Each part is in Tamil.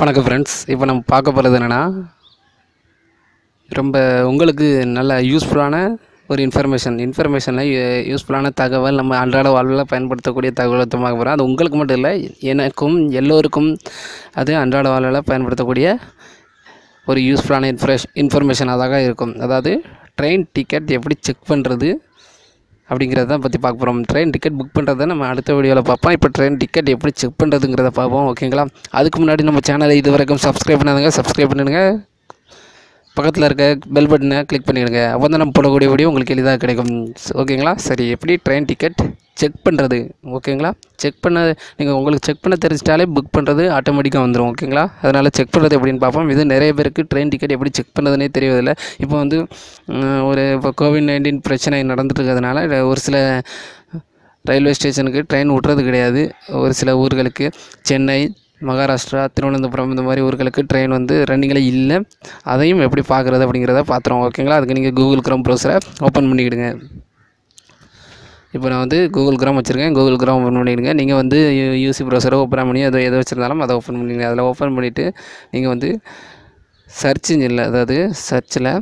வணக்கம் ஃப்ரெண்ட்ஸ் இப்போ நம்ம பார்க்க போகிறது என்னென்னா ரொம்ப உங்களுக்கு நல்ல யூஸ்ஃபுல்லான ஒரு இன்ஃபர்மேஷன் இன்ஃபர்மேஷனில் யூஸ்ஃபுல்லான தகவல் நம்ம அன்றாட வாழ்வில் பயன்படுத்தக்கூடிய தகவலை தான் பார்க்க போகிறோம் அது உங்களுக்கு மட்டும் இல்லை எனக்கும் எல்லோருக்கும் அது அன்றாட வாழ்வில் பயன்படுத்தக்கூடிய ஒரு யூஸ்ஃபுல்லான இன்ஃபரேஷ் இன்ஃபர்மேஷனாக இருக்கும் அதாவது ட்ரெயின் டிக்கெட் எப்படி செக் பண்ணுறது அப்படிங்கிறத பற்றி பார்க்க போகிறோம் ட்ரெயின் டிக்கெட் புக் பண்ணுறத நம்ம அடுத்த வீடியோவில் பார்ப்போம் இப்போ ட்ரெயின் டிக்கெட் எப்படி செக் பண்ணுறதுங்கிறத பார்ப்போம் ஓகேங்களா அதுக்கு முன்னாடி நம்ம சேனலை இது வரைக்கும் சப்ஸ்கிரைப் பண்ணாதுங்க சப்ஸ்கிரைப் பண்ணிடுங்க பக்கத்தில் இருக்க பெல் பட்டனை கிளிக் பண்ணிடுங்க அப்போ தான் நம்ம போடக்கூடிய வீடியோ உங்களுக்கு எளிதாக கிடைக்கும் ஸ்- ஓகேங்களா சரி எப்படி ட்ரெயின் டிக்கெட் செக் பண்ணுறது ஓகேங்களா செக் பண்ண நீங்கள் உங்களுக்கு செக் பண்ண தெரிஞ்சிட்டாலே புக் பண்ணுறது ஆட்டோமேட்டிக்காக வந்துடும் ஓகேங்களா அதனால் செக் பண்ணுறது எப்படின்னு பார்ப்போம் இது நிறைய பேருக்கு ட்ரெயின் டிக்கெட் எப்படி செக் பண்ணுறதுனே தெரியவதில்லை இப்போ வந்து ம், ஒரு இப்போ கோவிட் நைன்டீன் பிரச்சனை நடந்துட்டு இருக்கிறதுனால இத ஒரு சில ரயில்வே ஸ்டேஷனுக்கு ட்ரெயின் விட்றது கிடையாது ஒரு சில ஊர்களுக்கு சென்னை மகாராஷ்டிரா திருவனந்தபுரம் இந்த மாதிரி ஊர்களுக்கு ட்ரெயின் வந்து ரன்னிங்கில் இல்லை அதையும் எப்படி பார்க்குறது அப்படிங்கிறத பார்த்துருவோம் ஓகேங்களா அதுக்கு நீங்கள் கூகுள் க்ரோம் ப்ரௌசரை ஓப்பன் பண்ணிக்கிடுங்க இப்போ நான் வந்து கூகுள் க்ரோம் வச்சுருக்கேன் கூகுள் க்ரோம் ஓப்பன் பண்ணிவிடுங்க நீங்கள் வந்து யூசி ப்ரௌசரை ஓப்பன் பண்ணி அதை எதை வச்சுருந்தாலும் அதை ஓப்பன் பண்ணிடுங்க அதில் ஓப்பன் பண்ணிவிட்டு நீங்கள் வந்து சர்ச் இன்ஜினில் அதாவது சர்ச்சில்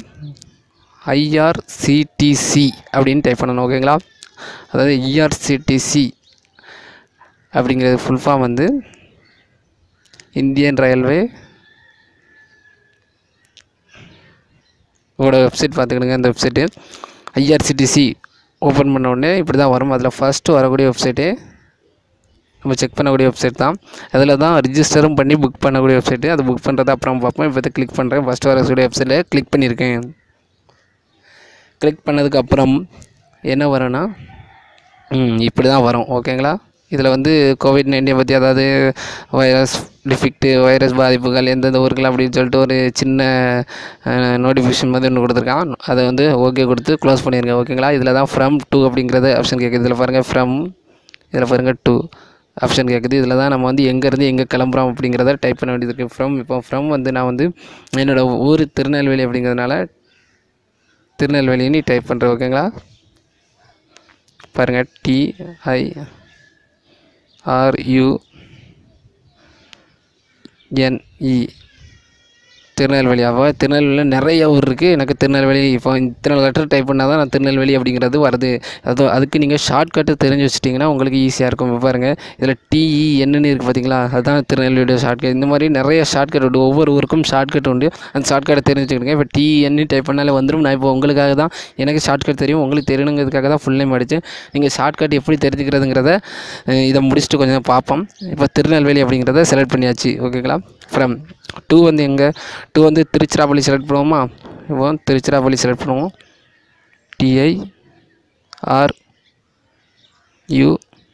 ஐஆர்சிடிசி அப்படின்னு டைப் பண்ணணும் ஓகேங்களா அதாவது இஆர்சிடிசி அப்படிங்கிறது ஃபுல் ஃபார்ம் வந்து இந்தியன் ரயில்வே ஓட வெப்சைட் பார்த்துக்கிடுங்க இந்த வெப்சைட்டு ஐஆர்சிடிசி ஓப்பன் பண்ண உடனே இப்படி தான் வரும் அதில் ஃபஸ்ட்டு வரக்கூடிய வெப்சைட்டு நம்ம செக் பண்ணக்கூடிய வெப்சைட் தான் அதில் தான் ரிஜிஸ்டரும் பண்ணி புக் பண்ணக்கூடிய வெப்சைட்டு அது புக் பண்ணுறது அப்புறம் பார்ப்போம் இப்போ கிளிக் பண்ணுறேன் ஃபஸ்ட்டு வரக்கூடிய வெப்சைட்டில் கிளிக் பண்ணியிருக்கேன் கிளிக் பண்ணதுக்கு அப்புறம் என்ன வரும்னா ம் இப்படி தான் வரும் ஓகேங்களா இதில் வந்து கோவிட் நைன்டீன் பற்றி அதாவது வைரஸ் டிஃபெக்ட்டு வைரஸ் பாதிப்புகள் எந்தெந்த ஊர்கள் அப்படின்னு சொல்லிட்டு ஒரு சின்ன நோட்டிஃபிகேஷன் மாதிரி ஒன்று கொடுத்துருக்கான் அதை வந்து ஓகே கொடுத்து க்ளோஸ் பண்ணிடுங்க ஓகேங்களா இதில் தான் ஃப்ரம் டூ அப்படிங்கிறது ஆப்ஷன் கேட்குது இதில் பாருங்கள் ஃப்ரம் இதில் பாருங்கள் டூ ஆப்ஷன் கேட்குது இதில் தான் நம்ம வந்து எங்கேருந்து எங்கே கிளம்புறோம் அப்படிங்கிறத டைப் பண்ண வேண்டியது இருக்குது ஃப்ரம் இப்போ ஃப்ரம் வந்து நான் வந்து என்னோடய ஊர் திருநெல்வேலி அப்படிங்கிறதுனால திருநெல்வேலின்னு டைப் பண்ணுறேன் ஓகேங்களா பாருங்கள் டிஐ ஆர்யூ என்இ திருநெல்வேலி அப்போ திருநெல்வேலியில் நிறைய ஊர் இருக்குது எனக்கு திருநெல்வேலி இப்போ இத்தனை லெட்டர் டைப் பண்ணால் தான் நான் திருநெல்வேலி அப்படிங்கிறது வருது அது அதுக்கு நீங்கள் ஷார்ட்கட்டு தெரிஞ்சு வச்சிட்டிங்கன்னா உங்களுக்கு ஈஸியாக இருக்கும் இப்போ பாருங்கள் இதில் டிஇஎன்னு இருக்குது பார்த்தீங்களா அதுதான் திருநெல்வேலியோட ஷார்ட்கட் இந்த மாதிரி நிறைய ஷார்ட்கட் உண்டு ஒவ்வொரு ஊருக்கும் ஷார்ட்கட் உண்டு அந்த ஷார்ட்கட்டை தெரிஞ்சுக்கிடுங்க இப்போ டிஎன்னு டைப் பண்ணாலே வந்துடும் நான் இப்போ உங்களுக்காக தான் எனக்கு ஷார்ட்கட் தெரியும் உங்களுக்கு தெரியணுங்கிறதுக்காக தான் ஃபுல் நேம் அடிச்சு நீங்கள் ஷார்ட்கட் எப்படி தெரிஞ்சுக்கிறதுங்கிறத அஹ், இதை முடிச்சுட்டு கொஞ்சம் பார்ப்போம் இப்போ திருநெல்வேலி அப்படிங்கிறத செலக்ட் பண்ணியாச்சு ஓகேங்களா ஃப்ரம் டூ வந்து எங்கே டூ வந்து திருச்சிராப்பள்ளி செலக்ட் பண்ணுவோமா இப்போ திருச்சிராப்பள்ளி செலக்ட் பண்ணுவோம் T I R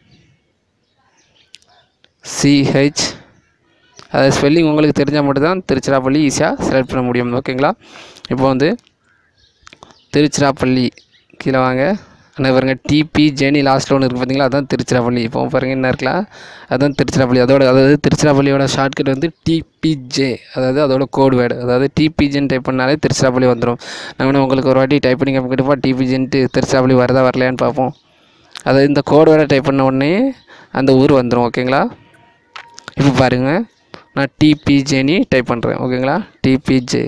U CH spelling உங்களுக்கு தெரிஞ்சால் மட்டும்தான் திருச்சிராப்பள்ளி ஈஸியாக செலக்ட் பண்ண முடியும் ஓகேங்களா இப்போ வந்து திருச்சிராப்பள்ளி கீழே வாங்க ஆனால் பாருங்க டிபி ஜேனி லாஸ்ட்டில் ஒன்று இருக்குது பார்த்தீங்களா அதான் திருச்சிராப்பள்ளி இப்போ பாருங்க என்ன இருக்கலாம் அதான் திருச்சிராப்பள்ளி அதோட அதாவது திருச்சிராப்பள்ளியோட ஷார்ட்கட் வந்து டிபிஜே அதாவது அதோட கோட் வேர்டு அதாவது டிபிஜேன்னு டைப் பண்ணாலே திருச்சிராப்பள்ளி வந்துடும் நான் வேணா உங்களுக்கு ஒரு வாட்டி டைப் பண்ணி கண்டிப்பாக டிபிஜேன்ட்டு திருச்சிராப்பள்ளி வரதா வரலையான்னு பார்ப்போம் அதாவது இந்த கோட் வேர்டை டைப் பண்ண உடனே அந்த ஊர் வந்துடும் ஓகேங்களா இப்போ பாருங்கள் நான் டிபிஜேனி டைப் பண்ணுறேன் ஓகேங்களா டிபிஜே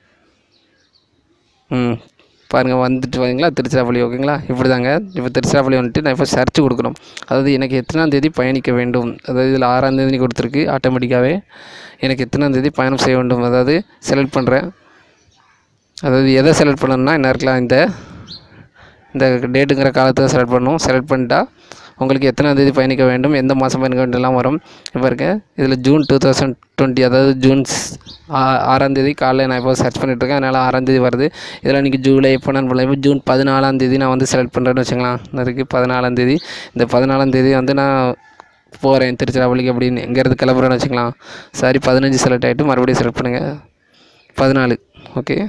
ம் பாருங்கள் வந்துட்டு வரீங்களா திருச்சிராப்பள்ளி ஓகேங்களா இப்படி தாங்க இப்போ திருச்சிராப்பள்ளி வந்துட்டு நான் இப்போ சர்ச் கொடுக்கணும் அதாவது எனக்கு எத்தனாம் தேதி பயணிக்க வேண்டும் அதாவது இதில் ஆறாம் தேதி கொடுத்துருக்கு ஆட்டோமேட்டிக்காகவே எனக்கு எத்தனாம் தேதி பயணம் செய்ய வேண்டும் அதாவது செலக்ட் பண்ணுறேன் அதாவது எதை செலக்ட் பண்ணணும்னா என்ன இருக்கலாம் இந்த இந்த டேட்டுங்கிற காலத்தை செலக்ட் பண்ணணும் செலக்ட் பண்ணிட்டா உங்களுக்கு எத்தனாம் தேதி பயணிக்க வேண்டும் எந்த மாதம் பயணிக்க வேண்டும்லாம் வரும் இப்போ இருக்க இதில் ஜூன் டூ தௌசண்ட் டுவெண்ட்டி அதாவது ஜூன் ஸ்- ஆ- ஆறாம் தேதி காலைல நான் இப்போ சர்ச் பண்ணிட்டுருக்கேன் அதனால் ஆறாம் தேதி வருது இதில் இன்றைக்கி ஜூலை எப்போ நான் இப்போ ஜூன் பதினாலாம் தேதி நான் வந்து செலக்ட் பண்ணுறேன்னு வச்சுக்கலாம் அதுக்கு பதினாலாம் தேதி இந்த பதினாலாம் தேதி வந்து நான் போகிறேன் திருச்சிராப்பள்ளிக்கு அப்படின்னு எங்கேருந்து கிளம்புறேன்னு வச்சுக்கலாம் சரி பதினஞ்சு செலக்ட் ஆகிட்டு மறுபடியும் செலக்ட் பண்ணுங்கள் பதினாலு ஓகே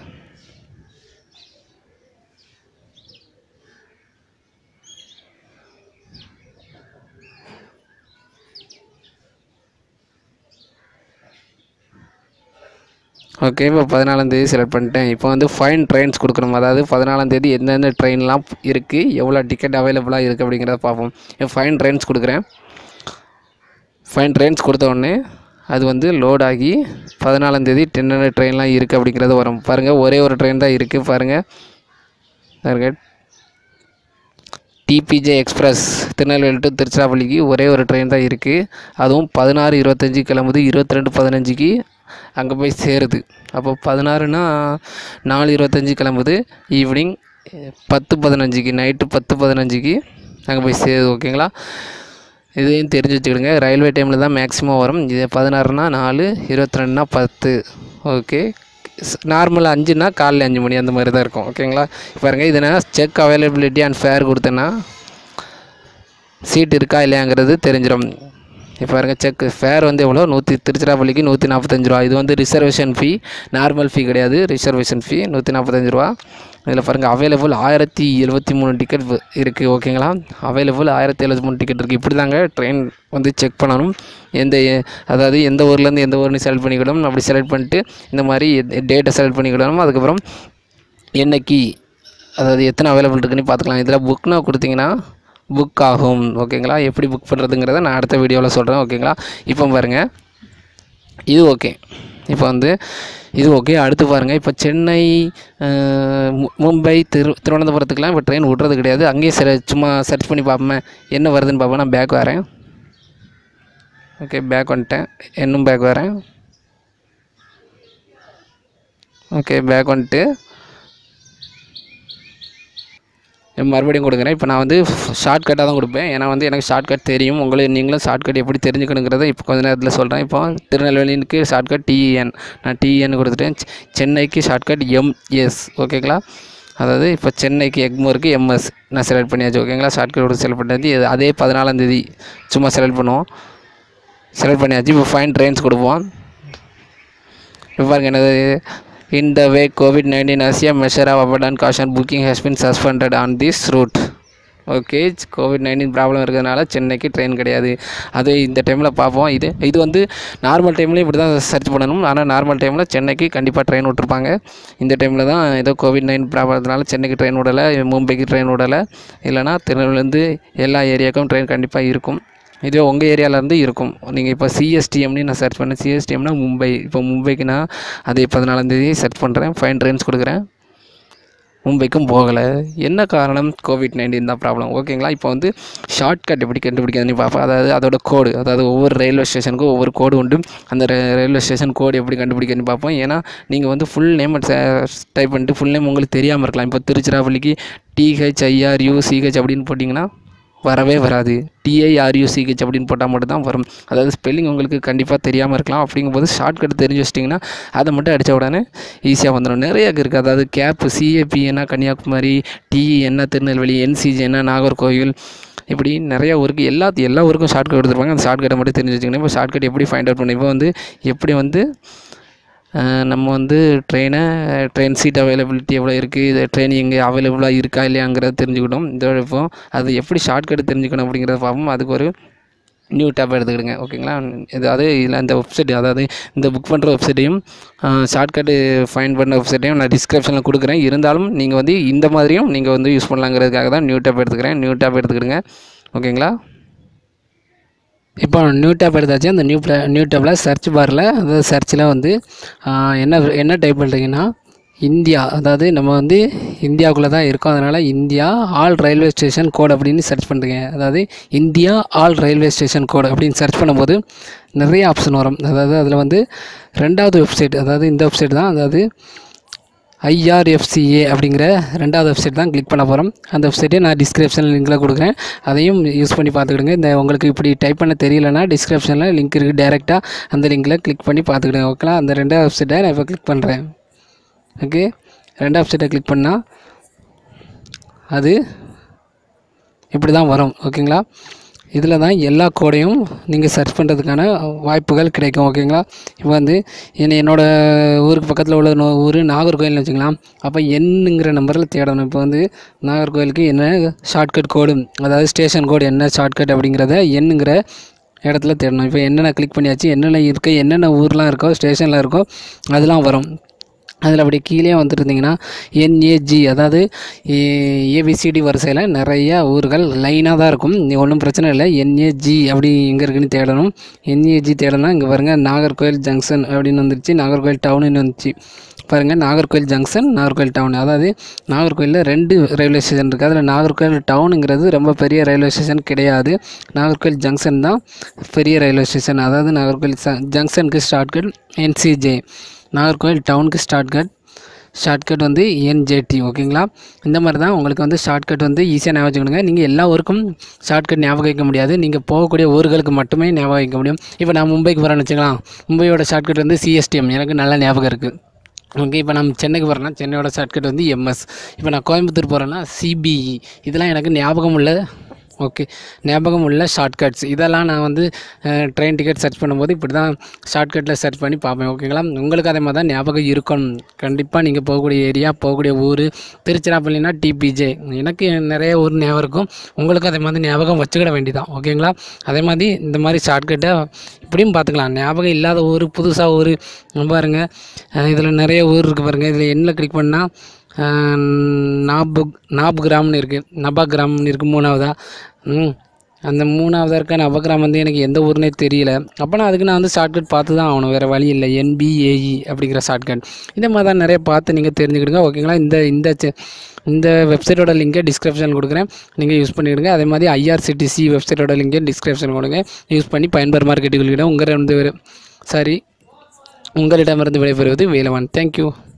ஓகே இப்போ பதினாலாம் தேதி செலக்ட் பண்ணிட்டேன் இப்போ வந்து ஃபைன் ட்ரெயின்ஸ் கொடுக்கணும் அதாவது பதினாலாம் தேதி எந்தெந்த ட்ரெயின்லாம் இருக்குது எவ்வளோ டிக்கெட் அவைலபிளாக இருக்குது அப்படிங்கிறத பார்ப்போம் இப்போ ஃபைன் ட்ரெயின்ஸ் கொடுக்குறேன் ஃபைன் ட்ரெயின்ஸ் கொடுத்த உடனே அது வந்து லோட் ஆகி பதினாலாந்தேதி டென்னு ட்ரெயின்லாம் இருக்குது அப்படிங்கிறது வரும் பாருங்கள் ஒரே ஒரு ட்ரெயின் தான் இருக்குது பாருங்கள் பாருங்கள் டிபிஜே எக்ஸ்பிரஸ் திருநெல்வேலி டு திருச்சிராப்பள்ளிக்கு ஒரே ஒரு ட்ரெயின் தான் இருக்குது அதுவும் பதினாறு இருபத்தஞ்சி கிளம்புது இருபத்தி ரெண்டு பதினஞ்சுக்கு அங்கே போய் சேருது அப்போ பதினாறுனா நாலு இருபத்தஞ்சி கிளம்புது ஈவினிங் பத்து பதினஞ்சுக்கு நைட்டு பத்து பதினஞ்சுக்கு அங்கே போய் சேருது ஓகேங்களா இதையும் தெரிஞ்சு வச்சுக்கிடுங்க ரயில்வே டைமில் தான் மேக்ஸிமம் வரும் இது பதினாறுனா நாலு இருபத்தி ரெண்டுனா பத்து ஓகே நார்மல் அஞ்சுனா காலைல அஞ்சு மணி அந்த மாதிரி தான் இருக்கும் ஓகேங்களா பாருங்க இதை நான் செக் அவைலபிலிட்டி அண்ட் ஃபேர் கொடுத்தேன்னா சீட் இருக்கா இல்லையாங்கிறது தெரிஞ்சிடும் இப்போ பாருங்க செக் ஃபேர் வந்து எவ்வளோ நூற்றி திருச்சிராப்பள்ளிக்கு நூற்றி நாற்பத்தஞ்சு ரூபா இது வந்து ரிசர்வேஷன் ஃபீ நார்மல் ஃபீ கிடையாது ரிசர்வேஷன் ஃபீ நூற்றி நாற்பத்தஞ்சு ரூபா இதில் பாருங்கள் அவைலபிள் ஆயிரத்தி எழுபத்தி மூணு டிக்கெட் இருக்குது ஓகேங்களா அவைலபிள் ஆயிரத்தி எழுபத்தி மூணு டிக்கெட் இருக்குது இப்படி தாங்க ட்ரெயின் வந்து செக் பண்ணணும் எந்த அதாவது எந்த ஊர்லேருந்து எந்த ஊர்னு செலக்ட் பண்ணிக்கிடணும் அப்படி செலக்ட் பண்ணிட்டு இந்த மாதிரி டேட்டை செலக்ட் பண்ணிக்கிடணும் அதுக்கப்புறம் என்னைக்கு அதாவது எத்தனை அவைலபிள் இருக்குன்னு பார்த்துக்கலாம் இதில் புக்னா கொடுத்தீங்கன்னா புக் ஆகும் ஓகேங்களா எப்படி புக் பண்ணுறதுங்கிறத நான் அடுத்த வீடியோவில் சொல்கிறேன் ஓகேங்களா இப்போ பாருங்கள் இது ஓகே இப்போ வந்து இது ஓகே அடுத்து பாருங்கள் இப்போ சென்னை அஹ், மு- மும்பை திரு திருவனந்தபுரத்துக்குலாம் இப்போ ட்ரெயின் விட்றது கிடையாது அங்கேயே சரி சும்மா சர்ச் பண்ணி பார்ப்போமே என்ன வருதுன்னு பார்ப்போம் நான் பேக் வரேன் ஓகே பேக் வந்துட்டேன் இன்னும் பேக் வரேன் ஓகே பேக் வந்துட்டு மறுபடியும் கொடுக்குறேன் இப்போ நான் வந்து ஷார்ட்கட்டாக தான் கொடுப்பேன் ஏன்னா வந்து எனக்கு ஷார்ட்கட் தெரியும் உங்களுக்கு நீங்களும் ஷார்ட்கட் எப்படி தெரிஞ்சுக்கணுங்கிறத இப்போ கொஞ்ச நேரத்தில் சொல்கிறேன் இப்போ திருநெல்வேலிக்கு ஷார்ட்கட் டிஎன் நான் டிஎன் கொடுத்துட்டேன் செ- சென்னைக்கு ஷார்ட்கட் எம்எஸ் ஓகேங்களா அதாவது இப்போ சென்னைக்கு எக்மோருக்கு எம்எஸ் நான் செலக்ட் பண்ணியாச்சு ஓகேங்களா ஷார்ட்கட் கொடுத்து செலக்ட் பண்ணியாச்சு இது அதே பதினாலாந்தேதி சும்மா செலக்ட் பண்ணுவோம் செலக்ட் பண்ணியாச்சு இப்போ ஃபைன் ட்ரெயின்ஸ் கொடுப்போம் இப்போ பாருங்க என்னது in the way COVID nineteen as a measure of அபர்ட் and caution booking has been suspended on this route okay COVID nineteen problem இருக்கிறதுனால சென்னைக்கு ட்ரெயின் கிடையாது அது இந்த டைமில் பார்ப்போம் இது இது வந்து நார்மல் டைம்லேயும் இப்படி தான் சர்ச் பண்ணணும் ஆனால் நார்மல் டைமில் சென்னைக்கு கண்டிப்பாக ட்ரெயின் விட்ருப்பாங்க இந்த டைமில் தான் ஏதோ கோவிட் நைன் ப்ராப்ளத்தினால சென்னைக்கு ட்ரெயின் விடலை மும்பைக்கு ட்ரெயின் விடலை இல்லைனா திருநெல்வேலிருந்து எல்லா ஏரியாவுக்கும் ட்ரெயின் கண்டிப்பாக இருக்கும் இதுவே உங்கள் ஏரியாவிலேருந்து இருக்கும் நீங்கள் இப்போ சிஎஸ்டிஎம்னு நான் சர்ச் பண்ணேன் சிஎஸ்டிஎம்னா மும்பை இப்போ மும்பைக்கு நான் அதே பதினாலாந்தேதி சர்ச் பண்ணுறேன் ஃபைன் ட்ரெயின்ஸ் கொடுக்குறேன் மும்பைக்கும் போகலை என்ன காரணம் கோவிட் நைன்டீன் தான் ப்ராப்ளம் ஓகேங்களா இப்போ வந்து ஷார்ட்கட் எப்படி கண்டுபிடிக்கிறதுன்னு பார்ப்போம் அதாவது அதோட கோடு அதாவது ஒவ்வொரு ரயில்வே ஸ்டேஷனுக்கும் ஒவ்வொரு கோடு உண்டு அந்த ர- ரயில்வே ஸ்டேஷன் கோடு எப்படி கண்டுபிடிக்கிறதுன்னு பார்ப்போம் ஏன்னா நீங்கள் வந்து ஃபுல் நேம் டைப் பண்ணிட்டு ஃபுல் நேம் உங்களுக்கு தெரியாமல் இருக்கலாம் இப்போ திருச்சிராப்பள்ளிக்கு டிஹெச்ஐஆர்யூ சிஹெச் அப்படின்னு போட்டிங்கன்னா வரவே வராது டிஐஆர்யூசிஹெச் அப்படின்னு போட்டால் மட்டும்தான் வரும் அதாவது ஸ்பெல்லிங் உங்களுக்கு கண்டிப்பாக தெரியாமல் இருக்கலாம் அப்படிங்கும்போது ஷார்ட்கட் தெரிஞ்சு வச்சிட்டிங்கன்னா அதை மட்டும் அடித்த உடனே ஈஸியாக வந்துடும் நிறைய இருக்குது அதாவது கேப் சிஏபி என்ன கன்னியாகுமரி டிஇ என்ன திருநெல்வேலி என்சிஜி என்ன நாகர்கோவில் இப்படி நிறைய ஊருக்கு எல்லா எல்லா ஊருக்கும் ஷார்ட்கட் கொடுத்துருப்பாங்க அந்த ஷார்ட்கட்டை மட்டும் தெரிஞ்சு வச்சுக்கணும் இப்போ ஷார்ட்கட் எப்படி ஃபைண்ட் அவுட் பண்ணி இப்போ வந்து எப்படி வந்து அஹ், நம்ம வந்து ட்ரெயினை ட்ரெயின் சீட் அவைலபிலிட்டி எவ்வளோ இருக்குது இது ட்ரெயின் எங்கே அவைலபிளாக இருக்கா இல்லையாங்கிறத தெரிஞ்சுக்கிட்டோம் இந்த இப்போ அது எப்படி ஷார்ட்கட் தெரிஞ்சுக்கணும் அப்படிங்கிறத பார்ப்போம் அதுக்கு ஒரு நியூ டேப் எடுத்துக்கிடுங்க ஓகேங்களா அதாவது இதில் இந்த வெப்சைட் அதாவது இந்த புக் பண்ணுற வெப்சைட்டையும் ஷார்ட்கட்டு ஃபைன் பண்ண வெப்சைட்டையும் நான் டிஸ்கிரிப்ஷனில் கொடுக்குறேன் இருந்தாலும் நீங்கள் வந்து இந்த மாதிரியும் நீங்கள் வந்து யூஸ் பண்ணலாங்கிறதுக்காக தான் நியூ டேப் எடுத்துக்கிறேன் நியூ டேப் எடுத்துக்கிடுங்க ஓகேங்களா இப்போ நியூ டேப் எடுத்தாச்சு அந்த நியூ நியூ டேப்பில் சர்ச் பாரில் அதாவது சர்ச்சில் வந்து ஆஹ், என்ன என்ன டைப் பண்ணுறீங்கன்னா இந்தியா அதாவது நம்ம வந்து இந்தியாவுக்குள்ளே தான் இருக்கோம் அதனால் India all railway station code அப்படின்னு சர்ச் பண்ணுறீங்க அதாவது India all railway station code அப்படின்னு சர்ச் பண்ணும்போது நிறைய ஆப்ஷன் வரும் அதாவது அதில் வந்து ரெண்டாவது வெப்சைட் அதாவது இந்த வெப்சைட் தான் அதாவது ஐஆர்எஃப்சிஏ அப்படிங்கிற ரெண்டாவது வெப்சைட் தான் கிளிக் பண்ண போகிறோம் அந்த வெப்சைட்டை நான் டிஸ்கிரிப்ஷனில் லிங்கில் கொடுக்குறேன் அதையும் யூஸ் பண்ணி பார்த்துக்கிடுங்க இந்த உங்களுக்கு இப்படி டைப் பண்ண தெரியலனா டிஸ்கிரிப்ஷனில் லிங்க் இருக்குது டேரெக்டாக அந்த லிங்கில் கிளிக் பண்ணி பார்த்துக்கிடுங்க ஓகேங்களா அந்த ரெண்டாவது வெப்சைட்டை நான் இப்போ கிளிக் பண்ணுறேன் ஓகே ரெண்டாவது வெப்சைட்டை கிளிக் பண்ணால் அது இப்படி தான் வரும் ஓகேங்களா இதில் தான் எல்லா கோடையும் நீங்கள் சர்ச் பண்ணுறதுக்கான வாய்ப்புகள் கிடைக்கும் ஓகேங்களா இப்போ வந்து என்ன என்னோடய ஊருக்கு பக்கத்தில் உள்ள நோ- ஊர் நாகர்கோயில்னு வச்சுக்கலாம் அப்போ என்னங்கிற நம்பரில் தேடணும் இப்போ வந்து நாகர்கோயிலுக்கு என்ன ஷார்ட்கட் கோடு அதாவது ஸ்டேஷன் கோடு என்ன ஷார்ட்கட் அப்படிங்கிறத என்னங்கிற இடத்துல தேடணும் இப்போ என்னென்ன கிளிக் பண்ணியாச்சு என்னென்ன இருக்குது என்னென்ன ஊர்லாம் இருக்கோ ஸ்டேஷனில் இருக்கோ அதெல்லாம் வரும் அதில் அப்படி கீழே வந்துருந்தீங்கன்னா என்ஏஜி அதாவது ஏபிசிடி வரிசையில் நிறைய ஊர்கள் லைனாக தான் இருக்கும் ஒன்றும் பிரச்சனை இல்லை என்ஏஜி அப்படி எங்கே இருக்குன்னு தேடணும் என்ஏஜி தேடணும் இங்கே பாருங்கள் நாகர்கோவில் ஜங்ஷன் அப்படின்னு வந்துருச்சு நாகர்கோவில் டவுனுன்னு வந்துச்சு பாருங்கள் நாகர்கோவில் ஜங்ஷன் நாகர்கோவில் டவுன் அதாவது நாகர்கோவிலில் ரெண்டு ரயில்வே ஸ்டேஷன் இருக்குது அதில் நாகர்கோவில் டவுனுங்கிறது ரொம்ப பெரிய ரயில்வே ஸ்டேஷன் கிடையாது நாகர்கோவில் ஜங்ஷன் தான் பெரிய ரயில்வே ஸ்டேஷன் அதாவது நாகர்கோவில் ச- ஜங்ஷனுக்கு ஷார்ட்கட் என்சிஜே நாகர்கோவில் டவுனுக்கு ஷார்ட்கட் ஷார்ட்கட் வந்து என்ஜேடி ஓகேங்களா இந்த மாதிரி தான் உங்களுக்கு வந்து ஷார்ட்கட் வந்து ஈஸியாக ஞாபகம் வச்சுக்கணுங்க நீங்கள் எல்லா ஊருக்கும் ஷார்ட்கட் ஞாபகம் வைக்க முடியாது நீங்கள் போகக்கூடிய ஊர்களுக்கு மட்டுமே ஞாபகம் வைக்க முடியும் இப்போ நான் மும்பைக்கு போகிறேன்னு வச்சுக்கலாம் மும்பையோட ஷார்ட்கட் வந்து சிஎஸ்டிஎம் எனக்கு நல்ல ஞாபகம் இருக்குது ஓகே இப்போ நம்ம சென்னைக்கு போகிறேன்னா சென்னையோட ஷார்ட்கட் வந்து எம்எஸ் இப்போ நான் கோயம்புத்தூர் போகிறேன்னா சிபிஇ இதெல்லாம் எனக்கு ஞாபகம் உள்ள ஓகே ஞாபகம் உள்ள ஷார்ட்கட்ஸ் இதெல்லாம் நான் வந்து ட்ரெயின் டிக்கெட் சர்ச் பண்ணும்போது இப்படி தான் ஷார்ட்கட்டில் சர்ச் பண்ணி பார்ப்பேன் ஓகேங்களா உங்களுக்கு அதே மாதிரி தான் ஞாபகம் இருக்கணும் கண்டிப்பாக நீங்கள் போகக்கூடிய ஏரியா போகக்கூடிய ஊர் திருச்சிராப்பள்ளினா டிபிஜே எனக்கு நிறைய ஊர் ஞாபகம் இருக்கும் உங்களுக்கு அதே மாதிரி ஞாபகம் வச்சுக்கிட வேண்டியதான் ஓகேங்களா அதே மாதிரி இந்த மாதிரி ஷார்ட்கட்டை இப்படியும் பார்த்துக்கலாம் ஞாபகம் இல்லாத ஊர் புதுசாக ஊர் பாருங்க இதில் நிறைய ஊர் இருக்குது பாருங்கள் இதில் என்ன கிளிக் பண்ணால் நாபு நாப் கிராம்னு இருக்குது நபா கிராம்னு இருக்குது மூணாவதா ம் அந்த மூணாவதாக இருக்க நவகிராம் வந்து எனக்கு எந்த ஊருனே தெரியல அப்போனா அதுக்கு நான் வந்து ஷார்ட்கட் பார்த்து தான் ஆகணும் வேறு வழி இல்லை என்பிஏஇ அப்படிங்கிற ஷார்ட்கட் இந்த மாதிரி தான் நிறைய பார்த்து நீங்கள் தெரிஞ்சுக்கிடுங்க ஓகேங்களா இந்த இந்த செ- இந்த வெப்சைட்டோட லிங்கை டிஸ்கிரிப்ஷன் கொடுக்குறேன் நீங்கள் யூஸ் பண்ணிவிடுங்க அதே மாதிரி ஐஆர்சிடிசி வெப்சைட்டோட லிங்கை டிஸ்கிரிப்ஷன் கொடுங்க யூஸ் பண்ணி பயன்பெற மார்க்கெட்டுகளிடம் உங்களிடம் சாரி உங்களிடமிருந்து விடைபெறுவது வேலவன் தேங்க்யூ